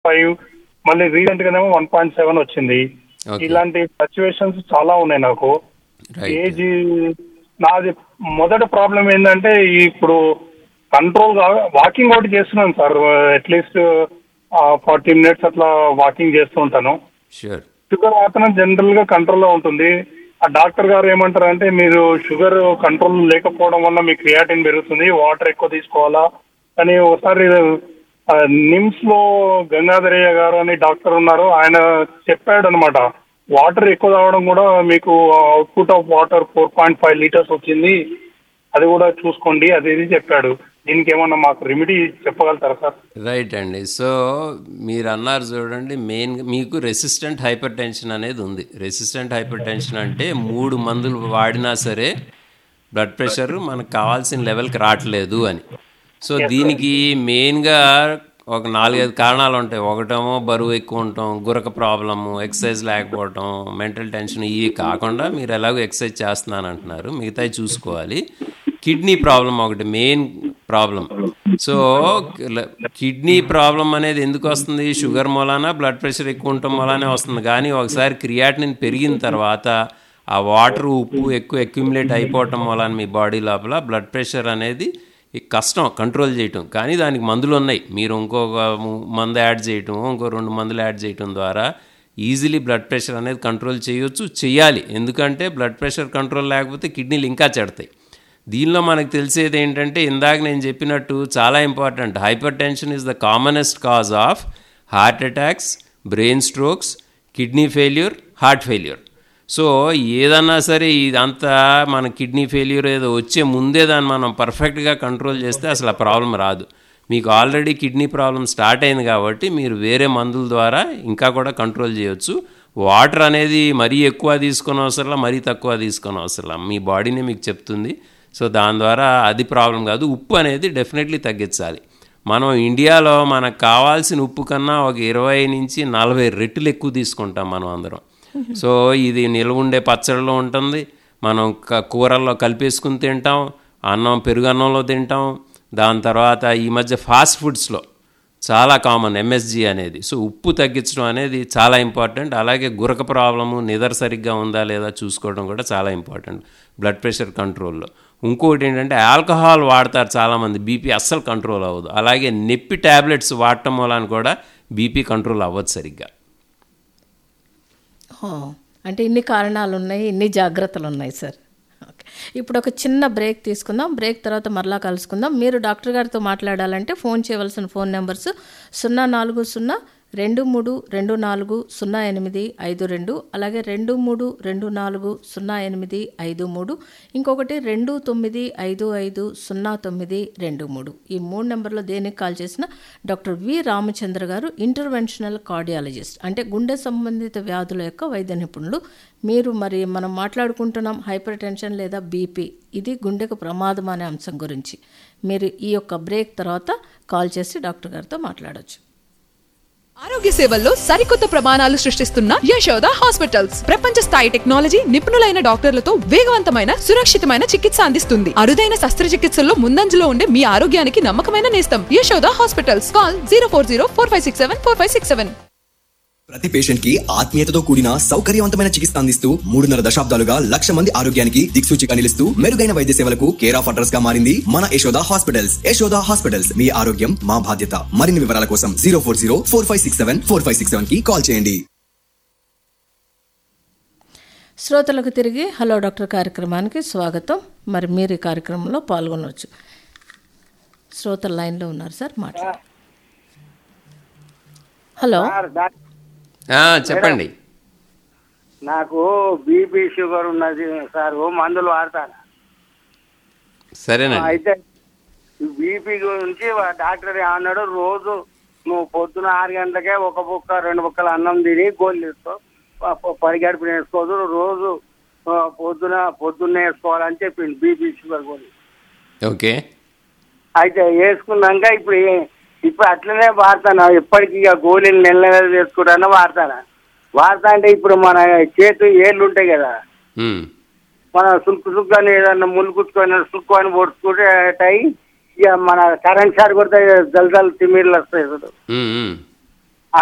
Five మళ్ళీ recent గానేమో one point seven వచ్చింది Okay. ఇలాంటి సిచ్యువేషన్స్ చాలా ఉన్నాయి నాకు Right. ఏజ్ నాది మొదటి ప్రాబ్లం ఏంటంటే ఇప్పుడు కంట్రోల్ వాకింగ్ ఒకటి చేస్తున్నాను సార్ అట్లీస్ట్ ఫార్టీ మినిట్స్ అట్లా వాకింగ్ చేస్తూ ఉంటాను షూర్ షుగర్ మాత్రం జనరల్ గా కంట్రోల్లో ఉంటుంది ఆ డాక్టర్ గారు ఏమంటారు అంటే మీరు షుగర్ కంట్రోల్ లేకపోవడం వల్ల మీ క్రియాటిన్ పెరుగుతుంది వాటర్ ఎక్కువ తీసుకోవాలా అని ఒకసారి ఆ, నిమ్స్ లో గంగాధరయ్య గారు అని డాక్టర్ ఉన్నారు ఆయన చెప్పాడు అనమాట వాటర్ ఎక్కువ తాగడం కూడా మీకు output of water four point five litres వచ్చింది అది కూడా చూసుకోండి అది ఇది చెప్పాడు దీనికి ఏమన్నా మాకు రెమెడీ చెప్పగలుగుతారా సార్ రైట్ అండి సో మీరు అన్నారు చూడండి మెయిన్ మీకు రెసిస్టెంట్ హైపర్ టెన్షన్ అనేది ఉంది రెసిస్టెంట్ హైపర్ టెన్షన్ అంటే మూడు మందులు వాడినా సరే బ్లడ్ ప్రెషర్ మనకు కావాల్సిన లెవెల్కి రావట్లేదు అని సో దీనికి మెయిన్గా ఒక నాలుగైదు కారణాలు ఉంటాయి ఒకటేమో బరువు ఎక్కువ ఉండటం గురక ప్రాబ్లము ఎక్సర్సైజ్ లేకపోవటం మెంటల్ టెన్షన్ ఇవి కాకుండా మీరు ఎలాగో ఎక్సర్సైజ్ చేస్తున్నాను అంటున్నారు మిగతాయి చూసుకోవాలి కిడ్నీ ప్రాబ్లం ఒకటి main problem so kidney problem అనేది ఎందుకు వస్తుంది షుగర్ మూలాన బ్లడ్ ప్రెషర్ ఎక్కువ ఉండటం మూలానే వస్తుంది కానీ ఒకసారి క్రియాటినిన్ పెరిగిన తర్వాత ఆ వాటర్ ఉప్పు ఎక్కువ అక్యుములేట్ అయిపోవటం మూలాన మీ బాడీ లోపల బ్లడ్ ప్రెషర్ అనేది ఈ కష్టం కంట్రోల్ చేయటం కానీ దానికి మందులు ఉన్నాయి మీరు ఇంకొక ము- మందు యాడ్ చేయటం ఇంకో రెండు మందులు యాడ్ చేయటం ద్వారా ఈజీలీ బ్లడ్ ప్రెషర్ అనేది కంట్రోల్ చేయొచ్చు చేయాలి ఎందుకంటే బ్లడ్ ప్రెషర్ కంట్రోల్ లేకపోతే కిడ్నీలు ఇంకా చెడతాయి దీనిలో మనకు తెలిసేది ఏంటంటే ఇందాక నేను చెప్పినట్టు చాలా important hypertension is the commonest cause of heart attacks brain strokes kidney failure heart failure so ఏదన్నా సరే ఇదంతా మన కిడ్నీ ఫెయిల్యూర్ ఏదో వచ్చే ముందే దాన్ని మనం పర్ఫెక్ట్గా కంట్రోల్ చేస్తే అసలు ఆ ప్రాబ్లం రాదు మీకు ఆల్రెడీ కిడ్నీ ప్రాబ్లం స్టార్ట్ అయింది కాబట్టి మీరు వేరే మందుల ద్వారా ఇంకా కూడా కంట్రోల్ చేయొచ్చు వాటర్ అనేది మరీ ఎక్కువ తీసుకునే అవసరం మరీ తక్కువ తీసుకునే అవసరం మీ బాడీనే మీకు చెప్తుంది సో దాని ద్వారా అది ప్రాబ్లం కాదు ఉప్పు అనేది డెఫినెట్లీ తగ్గించాలి మనం ఇండియాలో మనకు కావాల్సిన ఉప్పు కన్నా ఒక ఇరవై నుంచి నలభై రెట్లు ఎక్కువ తీసుకుంటాం మనం అందరం సో ఇది నిల్వ ఉండే పచ్చడిలో ఉంటుంది మనం క- కూరల్లో కలిపేసుకుని తింటాం అన్నం పెరుగు అన్నంలో తింటాం దాని తర్వాత ఈ మధ్య ఫాస్ట్ ఫుడ్స్లో చాలా కామన్ ఎంఎస్జి అనేది సో ఉప్పు తగ్గించడం అనేది చాలా ఇంపార్టెంట్ అలాగే గురక ప్రాబ్లము నిద్ర సరిగ్గా ఉందా లేదా చూసుకోవడం కూడా చాలా ఇంపార్టెంట్ బ్లడ్ ప్రెషర్ కంట్రోల్లో ఇంకొకటి ఏంటంటే ఆల్కహాల్ వాడతారు చాలామంది బీపీ అస్సలు కంట్రోల్ అవ్వదు అలాగే నొప్పి ట్యాబ్లెట్స్ వాడటం వలన కూడా బీపీ కంట్రోల్ అవ్వదు సరిగ్గా ఓ, అంటే ఇన్ని కారణాలు ఉన్నాయి ఇన్ని జాగ్రత్తలు ఉన్నాయి సార్ ఓకే ఇప్పుడు ఒక చిన్న బ్రేక్ తీసుకుందాం బ్రేక్ తర్వాత మరలా కలుసుకుందాం మీరు డాక్టర్ గారితో మాట్లాడాలంటే ఫోన్ చేయవలసిన ఫోన్ నెంబర్స్ సున్నా నాలుగు సున్నా రెండు మూడు రెండు నాలుగు సున్నా ఎనిమిది ఐదు రెండు అలాగే రెండు మూడు రెండు నాలుగు సున్నా ఎనిమిది ఐదు మూడు ఇంకొకటి రెండు తొమ్మిది ఐదు ఐదు సున్నా తొమ్మిది రెండు మూడు ఈ మూడు నెంబర్లో దేనికి కాల్ చేసినా డాక్టర్ వి రామచంద్ర గారు ఇంటర్వెన్షనల్ కార్డియాలజిస్ట్ అంటే గుండె సంబంధిత వ్యాధుల యొక్క వైద్య నిపుణులు మీరు మరి మనం మాట్లాడుకుంటున్నాం హైపర్ టెన్షన్ లేదా బీపీ ఇది గుండెకు ప్రమాదం అనే అంశం గురించి మీరు ఈ యొక్క బ్రేక్ తర్వాత కాల్ చేసి డాక్టర్ గారితో మాట్లాడొచ్చు ఆరోగ్య సేవల్లో సరికొత్త ప్రమాణాలు సృష్టిస్తున్న యశోద హాస్పిటల్స్ ప్రపంచ స్థాయి టెక్నాలజీ నిపుణులైన డాక్టర్లతో వేగవంతమైన సురక్షితమైన చికిత్స అందిస్తుంది అరుదైన శస్త్రచికిత్సల్లో ముందంజలో ఉండే మీ ఆరోగ్యానికి నమ్మకమైన నేస్తం Yashoda hospitals call zero four zero four five six seven four five six seven ప్రతి పేషెంట్ కి ఆత్మీయతతో కూడిన సౌకర్యవంతమైన చికిత్స అందిస్తూ మూడున్నర దశాబ్దాలుగా లక్ష మంది ఆరోగ్యానికి దిక్సూచిగా నిలుస్తూ మెరుగైన వైద్య సేవలకు కేర్ ఆఫ్ అడ్రస్ గా మారింది మన యశోద హాస్పిటల్స్ యశోద హాస్పిటల్స్ మీ ఆరోగ్యం మా బాధ్యత మరిన్ని వివరాల కోసం zero four zero four five six seven four five six seven కి కాల్ చేయండి శ్రోతలకు తిరిగి హలో డాక్టర్ కార్యక్రమానికి స్వాగతం మరి మీరు ఈ కార్యక్రమంలో పాల్గొనవచ్చు శ్రోతల లైన్లో ఉన్నారు సార్ మాట్లాడు హలో సార్ డాక్- ఆ, చెప్పండి నాకు బీపీ షుగర్ ఉన్నది సార్ ఓ మందులు వాడతాను సరేనండి అయితే బీపీ గురించి వా- డాక్టర్ ఏమన్నాడు రోజు నువ్వు పొద్దున ఆరు గంటలకే ఒక బుక్క రెండు బుక్కలు అన్నం తిని గోళ్ళు వేసుకో ప- ప- పరిగడుపున వేసుకోదు రోజు ఆ, పొద్దున పొద్దున్నే వేసుకోవాలని చెప్పింది బీపీ షుగర్ గోళీ ఓకే అయితే వేసుకున్నాక ఇప్పుడు ఏ- ఇప్పుడు అట్లనే వాడతాను ఎప్పటికీ ఇక గోళీలు నెల నెల వేసుకుంటాను వాడతాను వాడతా అంటే ఇప్పుడు మన చేతు ఏళ్ళు ఉంటాయి కదా ఉమ్, మన సుల్కు సుల్కు అని ఏదన్నా ముళ్ళు కుట్టుకొని సుక్కు అని పొడుచుకుంటే అయి ఇక మన కరెంట్ షాట్ కొడితే జల్ జల్ తిమ్మిర్లు వస్తాయి చూడు ఉమ్, ఉమ్.